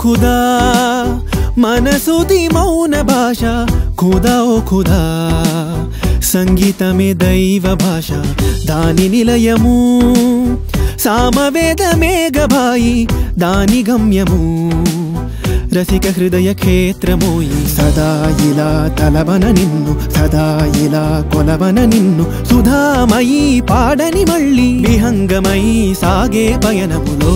ఖుదా మనసుది మౌన భాష ఖుదా ఓ ఖుదా సంగీతమే దైవ భాష దాని నిలయము సామవేద మేఘబాయి దాని గమ్యము రసిక హృదయ క్షేత్రమోయి సదా ఇలా తలవన నిన్ను సదా ఇలా కొలవన నిన్ను సుధామయీ పాడని మళ్ళీ విహంగమై సాగే పయనములో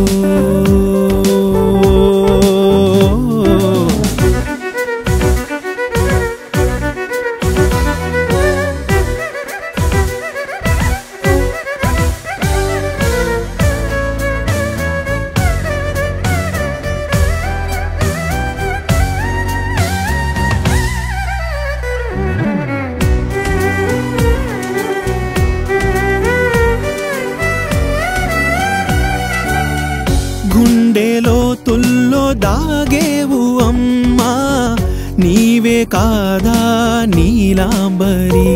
గుండెలో తుల్లో దాగేవు అమ్మా నీవే కాదా నీలాంబరి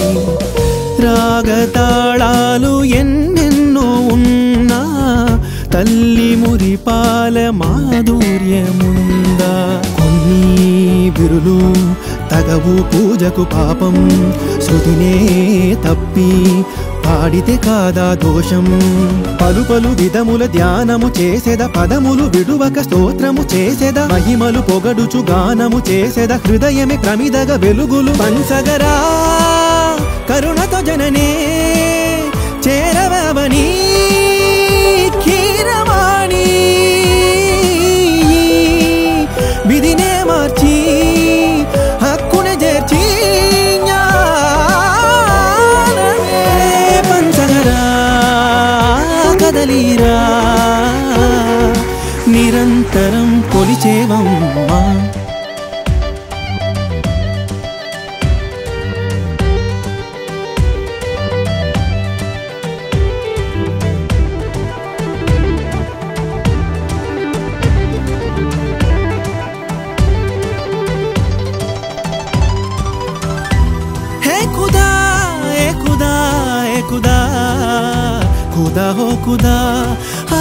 రాగతాళాలు ఎన్నెన్నో ఉన్నా తల్లి మురిపాల మాధుర్యముందా కొన్ని విరులు తగవు పూజకు పాపం శృతినే తప్పి పాడితే కాదా దోషం పలు పలు విధముల ధ్యానము చేసేద పదములు విడువక స్తోత్రము చేసేద మహిమలు పొగడుచు గానము చేసేద హృదయమే ప్రమిదగ వెలుగులు పంచగరా కరుణతో జననే చేరవని కీరవాణి విధినే మార్చి హక్కునే చేర్చి జ్ఞానమే పంచగరా కదలీరా నిరంతరం కొలిచేవమ్మా है खुदा ए खुदा ए खुदा खुदा हो खुदा आ,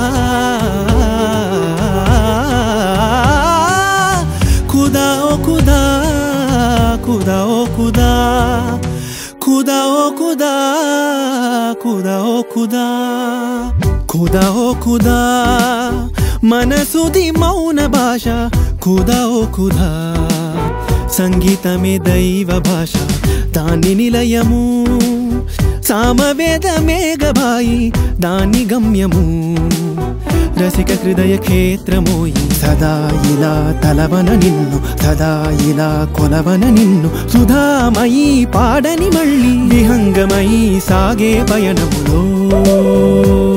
खुदा ओ खुदा खुदा ओ खुदा खुदा ओ खुदा खुदा ओ खुदा खुदा ओ खुदा మనసుది మౌన భాష ఖుదా ఓ ఖుదా సంగీతమే దైవ భాష దాని నిలయము సామవేద మేఘబాయి దాని గమ్యము రసిక హృదయ క్షేత్రమోయి సదా ఇలా తలవన నిన్ను సదా ఇలా కొలవన నిన్ను సుధామయీ పాడని మళ్ళీ విహంగమై సాగే పయనములో